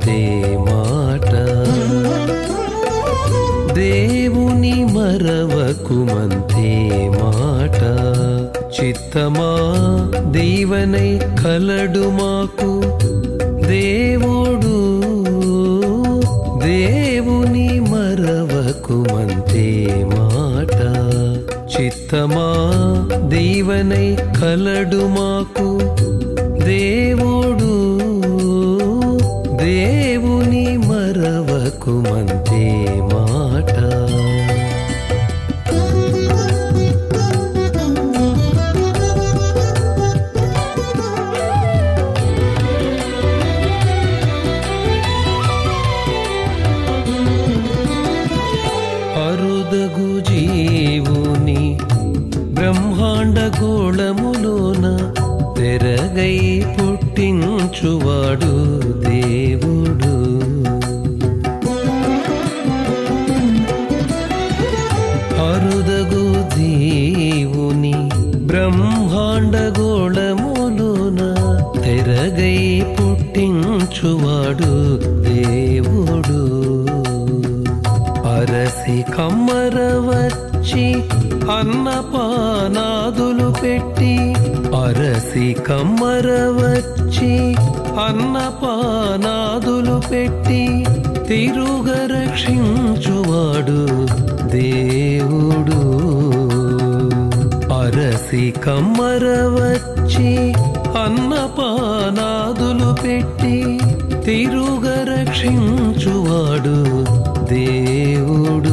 మరవకుమంతే మాట దేవుని మరవకుమంతే మాట చిత్తమా దీవనై కలడు మాకు దేవుడు దేవుని మరవకుమంతే మాట చిత్తమా దీవనై కలడు మాకు దేవుడు దేవుని మరవకుమంతే మాట అరుదగు జీవుని బ్రహ్మాండ గోళములోన తెరగై పుట్టించువాడు దేవుడు అరుదగు జీవుని బ్రహ్మాండ గోళములోన తెరగై పుట్టించువాడు దేవుడు అరసి కమ్మర వచ్చి అన్నపానాదులు పెట్టి అరసి కమ్మర వచ్చి అన్నపానాదులు పెట్టి తిరుగ రక్షించువాడు దేవుడు అరసి కమ్మర వచ్చి అన్నపానాదులు పెట్టి తిరుగ రక్షించువాడు దేవుడు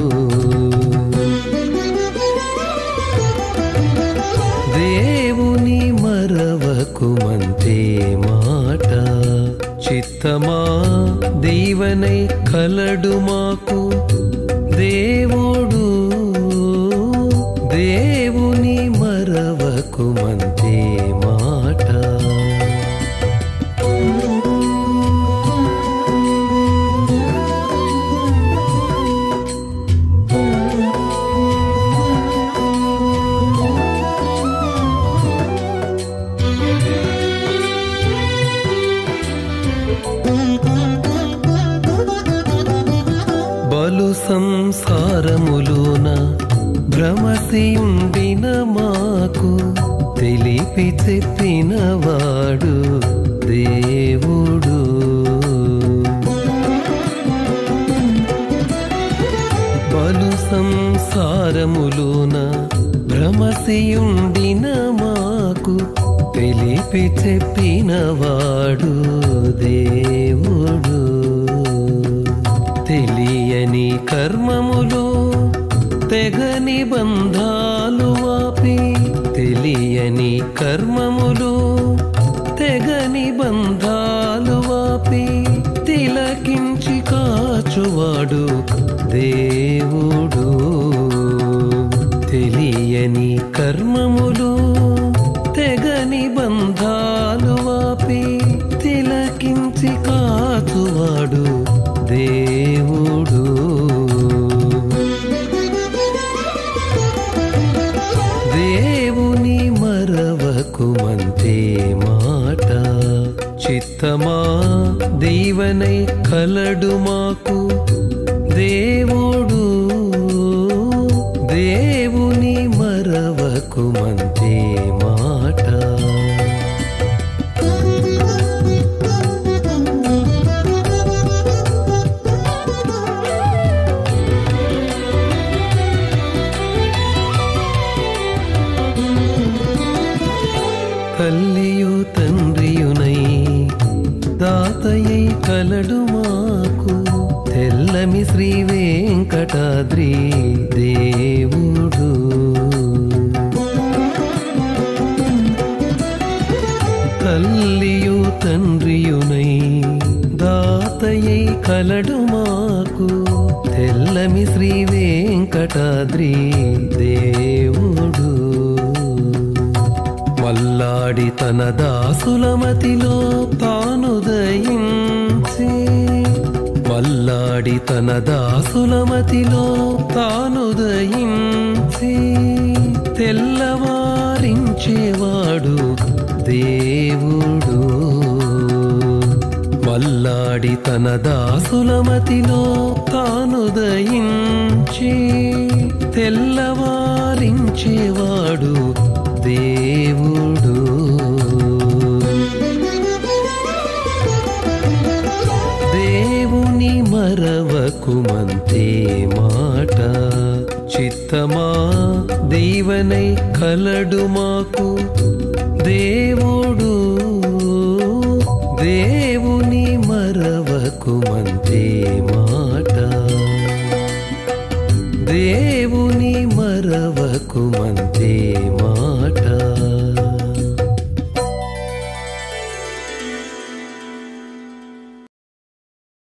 దేవుని మరవకుమంతే మాట చిత్తమా దీవనై కలడు మాకు దేవుడు దేవుని మరవకుమంతే మాట బలు సంసారములోన భ్రమసియుండిన మాకు తెలిపి చెప్పినవాడు దేవుడు బలు సంసారములోన భ్రమసియుండిన మాకు తెలిపి చెప్పినవాడు దేవుడు తెలియని కర్మములు తెగ నిబంధాలు వాపి తెలియని కర్మములు తెగ నిబంధాలు వాపి తిలకించి కాచువాడు దేవుడు తెలియని కర్మములు తెగ నిబంధాలు వాపి తిలకించి కాచువాడు దేవుడు దేవుని మరవకుమంతే మాట చిత్తమా దీవనై కలడు మాకు దేవుడు దేవుని మరవకుమంతే మాట తల్లియు తండ్రియునై దాతయ్యై కలడు మాకు తెల్లమి శ్రీ వెంకటాద్రి దేవుడు తల్లియు తండ్రియునై దాతయ్యై కలడు మాకు తెల్లమి శ్రీ వెంకటాద్రి దేవుడు మల్లాడి తన దాసుల మతిలో తాను దయించి మల్లాడి తన దాసుల మతిలో తాను దయించి తెల్లవారించేవాడు దేవుడు మల్లాడి తన దాసులమతిలో తాను దయించి తెల్లవారించేవాడు దేవుడు దేవుని మరవకుమంతే మాట చిత్తమా దీవనై కలడు మాకు దేవుడు దేవుని మరవకుమంతే మాట దేవుని మరవకుమంతే మాట